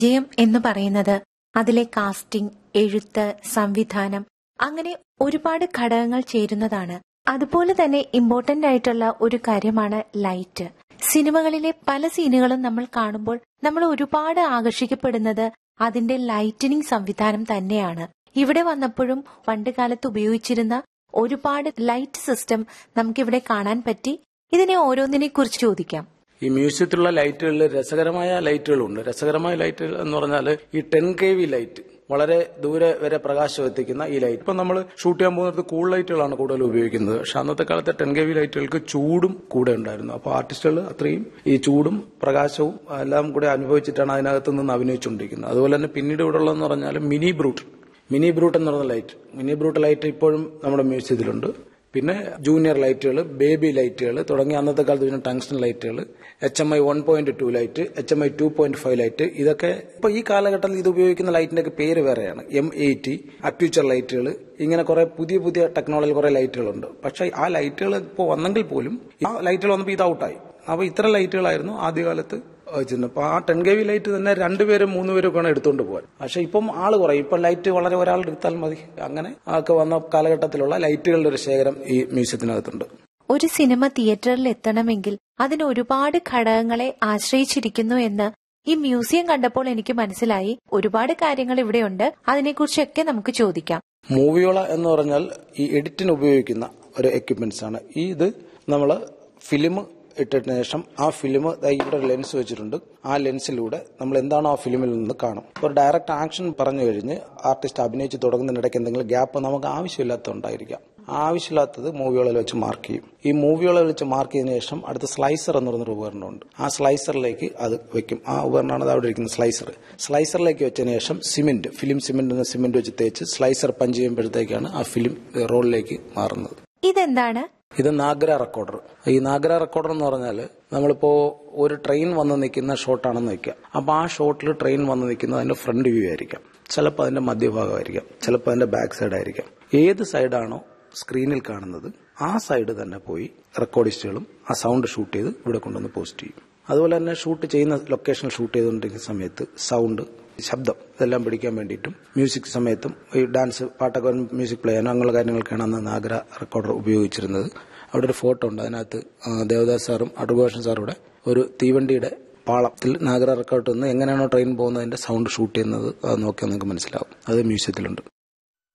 വിജയം എന്ന് പറയുന്നത് അതിലെ കാസ്റ്റിംഗ് എഴുത്ത് സംവിധാനം അങ്ങനെ ഒരുപാട് ഘടകങ്ങൾ ചേരുന്നതാണ് അതുപോലെ തന്നെ ഇമ്പോർട്ടന്റ് ആയിട്ടുള്ള ഒരു കാര്യമാണ് ലൈറ്റ് സിനിമകളിലെ പല സീനുകളും നമ്മൾ കാണുമ്പോൾ നമ്മൾ ഒരുപാട് ആകർഷിക്കപ്പെടുന്നത് അതിന്റെ ലൈറ്റനിങ് സംവിധാനം തന്നെയാണ് ഇവിടെ വന്നപ്പോഴും പണ്ട് കാലത്ത് ഉപയോഗിച്ചിരുന്ന ഒരുപാട് ലൈറ്റ് സിസ്റ്റം നമുക്കിവിടെ കാണാൻ പറ്റി ഇതിനെ ഓരോന്നിനെ കുറിച്ച് ചോദിക്കാം ഈ മ്യൂസിയത്തിലുള്ള ലൈറ്റുകളിൽ രസകരമായ ലൈറ്റുകളുണ്ട് രസകരമായ ലൈറ്റുകൾ എന്ന് പറഞ്ഞാൽ ഈ ടെൻ കെ വി ലൈറ്റ് വളരെ ദൂരെ വരെ പ്രകാശം എത്തിക്കുന്ന ഈ ലൈറ്റ് ഇപ്പൊ നമ്മൾ ഷൂട്ട് ചെയ്യാൻ പോകുന്നത് കൂൾ ലൈറ്റുകളാണ് കൂടുതൽ ഉപയോഗിക്കുന്നത് പക്ഷെ അന്നത്തെ കാലത്തെ ടെൻ കെ വി ലൈറ്റുകൾക്ക് ചൂടും കൂടെ ഉണ്ടായിരുന്നു അപ്പോൾ ആർട്ടിസ്റ്റുകൾ അത്രയും ഈ ചൂടും പ്രകാശവും എല്ലാം കൂടെ അനുഭവിച്ചിട്ടാണ് അതിനകത്ത് നിന്ന് അഭിനയിച്ചുകൊണ്ടിരിക്കുന്നത് അതുപോലെ തന്നെ പിന്നീട് ഇവിടെ ഉള്ളതെന്ന് പറഞ്ഞാൽ മിനി ബ്രൂട്ട് മിനി ബ്രൂട്ട് എന്ന് പറയുന്ന ലൈറ്റ് മിനി ബ്രൂട്ട് ലൈറ്റ് ഇപ്പോഴും നമ്മുടെ മ്യൂസിയത്തിലുണ്ട് പിന്നെ ജൂനിയർ ലൈറ്റുകൾ ബേബി ലൈറ്റുകൾ തുടങ്ങി അന്നത്തെ കാലത്ത് പിന്നെ ടങ്സ്റ്റൺ ലൈറ്റുകൾ H M I one point two light H M I two point five light ഇതൊക്കെ ഇപ്പൊ ഈ കാലഘട്ടത്തിൽ ഇത് ഉപയോഗിക്കുന്ന ലൈറ്റിന്റെ ഒക്കെ പേര് വേറെയാണ് എം എയ്റ്റി അക്യൂച്ചർ ലൈറ്റുകൾ ഇങ്ങനെ കുറെ പുതിയ പുതിയ ടെക്നോളജി കുറെ ലൈറ്റുകളുണ്ട് പക്ഷെ ആ ലൈറ്റുകൾ ഇപ്പോൾ വന്നെങ്കിൽ പോലും ആ ലൈറ്റുകൾ വന്നപ്പോൾ ഇത് ഔട്ടായി അപ്പൊ ഇത്തരം ലൈറ്റുകളായിരുന്നു ആദ്യകാലത്ത് വെച്ചിരുന്നത് അപ്പൊ ആ ടെൻ കെ വി ലൈറ്റ് തന്നെ രണ്ടുപേരും മൂന്ന് പേരും ഒക്കെ എടുത്തുകൊണ്ട് പോകാൻ പക്ഷെ ഇപ്പം ആള് കുറയും ഇപ്പം ലൈറ്റ് വളരെ ഒരാൾ എടുത്താൽ മതി അങ്ങനെ ആൾക്ക് വന്ന കാലഘട്ടത്തിലുള്ള ലൈറ്റുകളുടെ ഒരു ശേഖരം ഈ മ്യൂസിയത്തിനകത്തുണ്ട് ഒരു സിനിമ തിയേറ്ററിൽ എത്തണമെങ്കിൽ അതിന് ഒരുപാട് ഘടകങ്ങളെ ആശ്രയിച്ചിരിക്കുന്നു എന്ന് ഈ മ്യൂസിയം കണ്ടപ്പോൾ എനിക്ക് മനസ്സിലായി ഒരുപാട് കാര്യങ്ങൾ ഇവിടെയുണ്ട് അതിനെക്കുറിച്ചൊക്കെ നമുക്ക് ചോദിക്കാം മൂവിയോള എന്ന് പറഞ്ഞാൽ ഈ എഡിറ്റിന് ഉപയോഗിക്കുന്ന ഒരു എക്യുപ്മെന്റ്സ് ആണ് ഈ ഇത് നമ്മൾ ഫിലിം ഇട്ടതിന് ശേഷം ആ ഫിലിം ഇവിടെ ഒരു ലെൻസ് വെച്ചിട്ടുണ്ട് ആ ലെൻസിലൂടെ നമ്മൾ എന്താണോ ആ ഫിലിമിൽ നിന്ന് കാണും ഒരു ഡയറക്റ്റ് ആക്ഷൻ പറഞ്ഞു കഴിഞ്ഞ് ആർട്ടിസ്റ്റ് അഭിനയിച്ച് തുടങ്ങുന്നതിനിടയ്ക്ക് എന്തെങ്കിലും ഗ്യാപ്പ് നമുക്ക് ആവശ്യമില്ലാത്തതുണ്ടായിരിക്കാം ആവശ്യമില്ലാത്തത് മൂവിയോളയിൽ വെച്ച് മാർക്ക് ചെയ്യും ഈ മൂവിയോളയിൽ വെച്ച് മാർക്ക് ചെയ്തതിനു ശേഷം അടുത്ത സ്ലൈസർ എന്ന് പറയുന്നൊരു ഉപകരണമുണ്ട് ആ സ്ലൈസറിലേക്ക് അത് വെക്കും ആ ഉപകരണമാണ് അത് അവിടെ ഇരിക്കുന്ന സ്ലൈസർ സ്ലൈസറിലേക്ക് വെച്ചതിന് ശേഷം സിമെന്റ് ഫിലിം സിമെന്റ് എന്ന സിമെന്റ് വെച്ച് തേച്ച് സ്ലൈസർ പഞ്ച് ചെയ്യുമ്പോഴത്തേക്കാണ് ആ ഫിലിം റോളിലേക്ക് മാറുന്നത് ഇതെന്താണ് ഇത് നാഗ്ര റെക്കോർഡർ ഈ നാഗ്ര റെക്കോർഡർ എന്ന് പറഞ്ഞാൽ നമ്മളിപ്പോ ഒരു ട്രെയിൻ വന്ന് നിൽക്കുന്ന ഷോട്ടാണെന്ന് വെക്കുക അപ്പൊ ആ ഷോട്ടിൽ ട്രെയിൻ വന്ന് നിൽക്കുന്നത് അതിന്റെ ഫ്രണ്ട് വ്യൂ ആയിരിക്കാം ചിലപ്പോൾ അതിന്റെ മധ്യഭാഗമായിരിക്കാം ചിലപ്പോൾ അതിന്റെ ബാക്ക് സൈഡ് ആയിരിക്കാം ഏത് സൈഡാണോ സ്ക്രീനിൽ കാണുന്നത് ആ സൈഡ് തന്നെ പോയി റെക്കോർഡിസ്റ്റുകളും ആ സൗണ്ട് ഷൂട്ട് ചെയ്ത് ഇവിടെ കൊണ്ടുവന്ന് പോസ്റ്റ് ചെയ്യും അതുപോലെ തന്നെ ഷൂട്ട് ചെയ്യുന്ന ലൊക്കേഷനിൽ ഷൂട്ട് ചെയ്തുകൊണ്ടിരിക്കുന്ന സമയത്ത് സൗണ്ട് ശബ്ദം ഇതെല്ലാം പിടിക്കാൻ വേണ്ടിയിട്ടും മ്യൂസിക് സമയത്തും ഈ ഡാൻസ് പാട്ടൊക്കെ മ്യൂസിക് പ്ലേ ചെയ്യാനോ അങ്ങനെയുള്ള കാര്യങ്ങൾക്കാണ് അന്ന് നാഗര റെക്കോർഡർ ഉപയോഗിച്ചിരുന്നത് അവിടെ ഒരു ഫോട്ടോ ഉണ്ട് അതിനകത്ത് ദേവദാസ് സാറും അടൂഭാഷൻ സാറും കൂടെ ഒരു തീവണ്ടിയുടെ പാളത്തിൽ നാഗര റെക്കോർഡ് നിന്ന് എങ്ങനെയാണോ ട്രെയിൻ പോകുന്നതിന്റെ സൗണ്ട് ഷൂട്ട് ചെയ്യുന്നത് അത് നോക്കിയാൽ നിങ്ങൾക്ക് മനസ്സിലാവും അത് മ്യൂസിയത്തിലുണ്ട്